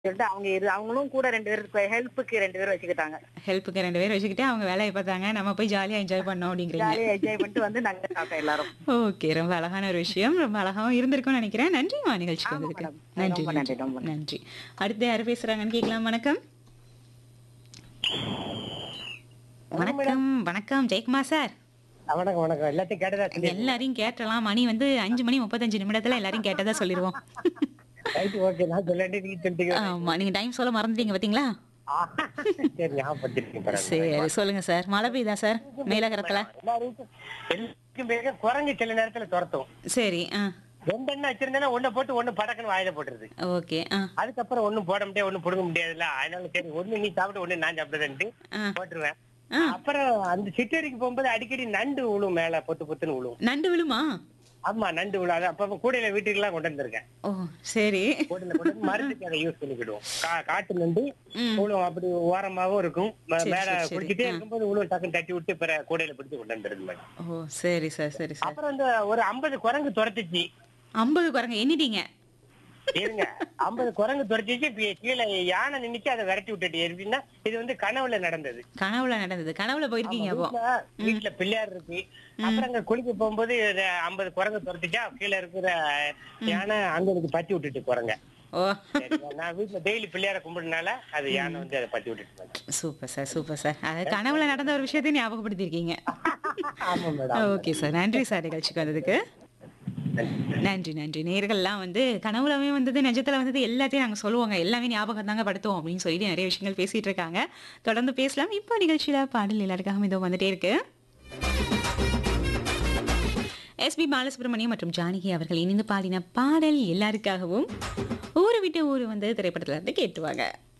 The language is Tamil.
சொல்லிட்டு அவங்க இரு அவங்களும் கூட ரெண்டு பேர் ஹெல்ப்புக்கு ரெண்டு பேரும் வச்சுக்கிட்டாங்க ஹெல்ப்புக்கு ரெண்டு பேர் வச்சுக்கிட்டு அவங்க வேலையை பார்த்தாங்க நம்ம போய் ஜாலியா என்ஜாய் பண்ணோம் அப்படிங்கிறீங்க ஜாலியா என்ஜாய் பண்ணிட்டு வந்து நாங்க சாப்பிட்டோம் எல்லாரும் ஓகே ரொம்ப அழகான ஒரு விஷயம் ரொம்ப அழகாவும் இருந்திருக்கும்னு நினைக்கிறேன் நன்றிமா நிகழ்ச்சிக்கு ஆமா வந்ததுக்கு madam. நன்றி ரொம்ப நன்றி, ரொம்ப நன்றி நன்றி அடுத்து யாரு பேசுறாங்கன்னு கேட்கலாம் வணக்கம் வணக்கம் வணக்கம் ஜெயக்குமார் சார் வணக்கம் வணக்கம் எல்லாத்தையும் கேட்டதா சொல்லி எல்லாரையும் கேட்டலாம் மணி வந்து அஞ்சு மணி முப்பத்தஞ்சு நிமிடத்துல எல்லாரையும் கேட்டதா சொல்லிடுவோம் ரைட் ஓகே நான் சொல்லிட்டு நீங்க சொல்லிட்டீங்க ஆமா நீங்க டைம் சொல்ல மறந்துட்டீங்க பாத்தீங்களா ஆ, சரி ஞாபகப்படுத்திருக்கீங்க பரவாயில்ல. சரி சொல்லுங்க சார் மழை பெய்யுதா சார் மேலகரத்துல எல்லாருக்கும் எல்லாருக்கும் பேருக்கும் குரங்கு சில நேரத்துல துரத்தும் சரி ஆ ரெண்டு எண்ணெய் வச்சிருந்தேன்னா ஒண்ணு போட்டு ஒண்ணு படக்குன்னு வாயில போட்டுருது ஓகே ஆ அதுக்கப்புறம் ஒண்ணும் போட முடியாது ஒண்ணும் புடுங்க முடியாதுல்ல அதனால சரி ஒண்ணு நீ சாப்பிட்டு ஒண்ணு நான் சாப்பிடுறேன்ட்டு ஆ. போட்டுருவேன் ஆ. அப்புறம் அந்த சிட்டேரிக்கு போகும்போது அடிக்கடி நண்டு விழும் மேல பொத்து பொத்துன்னு விழும் நண்டு விழுமா ஆமா நண்டு விழும் அது அப்ப கூடையில வீட்டுக்கு எல்லாம் கொண்டு வந்திருக்கேன் ஓ சரி கூடையில கொண்டு வந்து மருந்துக்கு அதை யூஸ் பண்ணிக்கிடுவோம் கா- காட்டு நண்டு ம். விழும் அப்படி ஓரமாவும் இருக்கும் ம- சரி, மேல சரி, சரி. குடிச்சிட்டே ஆ. இருக்கும்போது விழும் டக்குன்னு தட்டி விட்டு பிற கூடையில பிடிச்சு கொண்டு வந்துருது மாதிரி ஓ சரி சார் சரி சார் அப்புறம் வந்து ஒரு ஐம்பது குரங்கு துரத்துச்சு ஐம்பது குரங்க எண்ணிட்டீங்க இருங்க ஐம்பது குரங்கு துரத்திச்சு பி- கீழே யானை நின்னுச்சு அதை விரட்டி விட்டுட்டு எப்படின்னா இது வந்து கனவுல நடந்தது கனவுல நடந்தது கனவுல போயிருக்கீங்க அப்போ வீட்ல வீட்டுல பிள்ளையார் இருக்கு அப்புறம் அங்க குளிக்க போகும்போது இது ஐம்பது குரங்கு துரத்துச்சா கீழே இருக்கிற யானை அங்க எனக்கு பத்தி விட்டுட்டு குரங்க ஓ சரி, நான் வீட்டுல டெய்லி பிள்ளையார கும்பிடுறதுனால அது யானை வந்து அதை பத்தி விட்டுட்டு போச்சு. சூப்பர் சார் சூப்பர் சார் அது கனவுல நடந்த ஒரு விஷயத்தையும் ஞாபகப்படுத்திருக்கீங்க ஆமா மேடம் ஓகே சார் நன்றி சார் நிகழ்ச்சிக்கு வந்ததுக்கு நன்றி நன்றி நேர்கள்லாம் வந்து கனவுலவே வந்தது நிஜத்துல வந்தது எல்லாத்தையும் நாங்க சொல்லுவோங்க எல்லாமே ஞாபகம் தாங்க படுத்துவோம் அப்படின்னு சொல்லிட்டு நிறைய விஷயங்கள் பேசிட்டு இருக்காங்க தொடர்ந்து பேசலாம் இப்போ நிகழ்ச்சியில பாடல் எல்லாருக்காகவும் இதோ வந்துட்டே இருக்கு எஸ்பி பாலசுப்ரமணியம் மற்றும் ஜானகி அவர்கள் இணைந்து பாடின பாடல் எல்லாருக்காகவும் ஊரு விட்டு ஊரு வந்து திரைப்படத்துல இருந்து கேட்டுவாங்க